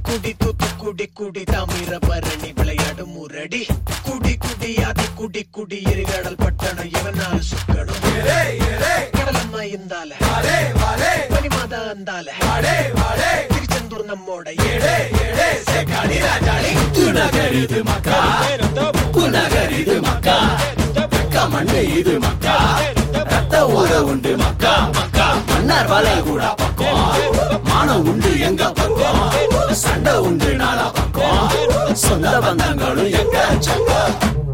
குடி தூத்து குடி குடி தாமிரபரணி விளையாடும் முரடி குடி குடி அதி குடி குடி எரிகடல் பட்டணம் எவனால சுக்கணும் கடலம்மா இருந்தால பனிமாதா இருந்தால திருச்செந்தூர் நம்மோட ஏழே ஏழே சேக்காடி ராஜாளி நகர் இது மக்கா நகர் இது மக்கா வெக்க மண்ணு இது மக்கா ரத்த ஊற உண்டு மக்கா மக்கா மன்னார் வலை கூட பக்கம் மானம் உண்டு எங்க பக்கம் சண்டை உண்டு நாலா பக்கம் சொந்த பந்தங்களும் எங்க சக்கம்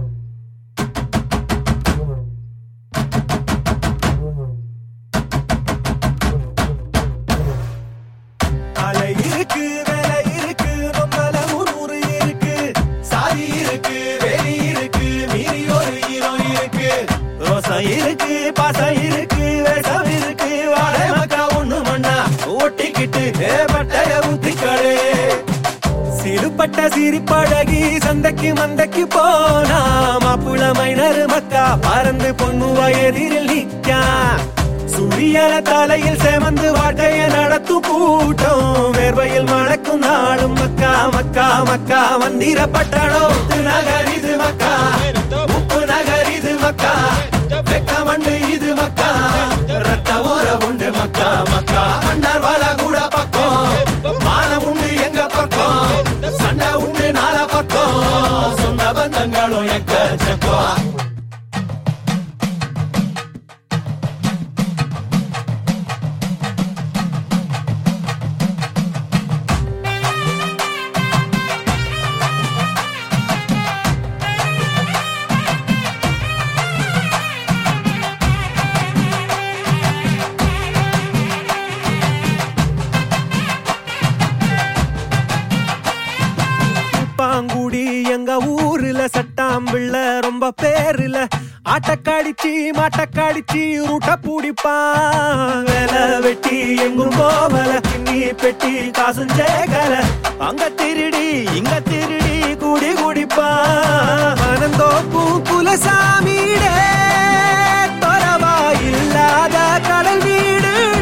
அலை இருக்கு வேலை இருக்கு ரொம்பல முன்னூறு இருக்கு சாதி இருக்கு வேலி இருக்கு மீறி ஒரு ஹீரோ இருக்கு ரோசம் இருக்கு பாசம் இருக்கு வேஷம் இருக்கு வாழை மக்கா ஒண்ணு மண்ணா ஒட்டிக்கிட்டு ஏ பட்டைய ஊத்திக்கடே சிறுபட்ட சிரிப்பழகி சந்தைக்கு மந்தைக்கு போனா மாப்புள மைனர் மக்கா பறந்து பொண்ணு வயதில் நிக்கா சுழியல தலையில் சேமந்து வாழ்க்கைய நடத்தும் கூட்டம் வேர்வையில் மணக்கும் நாடும் மக்கா மக்கா மக்கா மந்திர பட்டணம் நகர் இது மக்கா உப்பு நகர் இது மக்கா வெக்க மண்ணு இது மக்கா ரத்த ஊற உண்டு மக்கா மக்கா மன்னர் வள கூட பக்கம் மானம் உண்டு எங்க பக்கம் சண்டை உண்டு நாலா பக்கம் சொந்த பந்தங்களும் எக்கச்சக்கம் பாங்குடி எங்க ஊர்ல சட்டாம்பிள்ள ரொம்ப பேருல ஆட்டக்காடிச்சு மாட்டக்காடிச்சு ரூட்ட பிடிப்பான் வேலை வெட்டி எங்கும் போவல கிண்ணி பெட்டி காசும் சேகல அங்க திருடி இங்க திருடி கூடி குடிப்பான் ஆனந்தோப்பு குலசாமிடே தொரவா இல்லாத கடல் வீடு